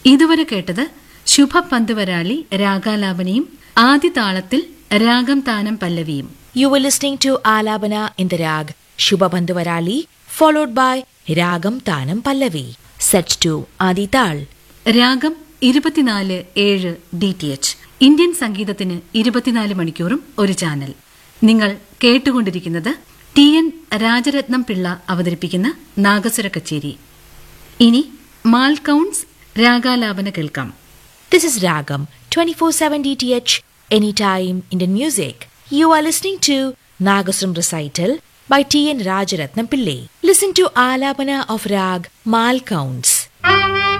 ഇതുവരെ കേട്ടത് ശുഭ പന്തുവരാളി രാഗാലാപനയും ആദ്യ താളത്തിൽ രാഗം താനം പല്ലവിയും You were listening to Alabana in the rag Shubhabandhuvarali, followed by Ragam Tanam Pallavi, set to Adital. രാഗം ഇരുപത്തിനാല് ഏഴ് ഡി ടി എച്ച് ഇന്ത്യൻ സംഗീതത്തിന് ഇരുപത്തിനാല് മണിക്കൂറും ഒരു ചാനൽ നിങ്ങൾ കേട്ടുകൊണ്ടിരിക്കുന്നത് ടി എൻ രാജരത്നം പിള്ള അവതരിപ്പിക്കുന്ന നാഗസുര കച്ചേരി ഇനി മാൽക്കൗൺസ് രാഗാലാപന കേൾക്കാം This is Ragam 24/7 DTH anytime Indian music. You are listening to Nagasram recital by T N Rajaratnam Pillai. Listen to Alabana of Rag Mal Counts.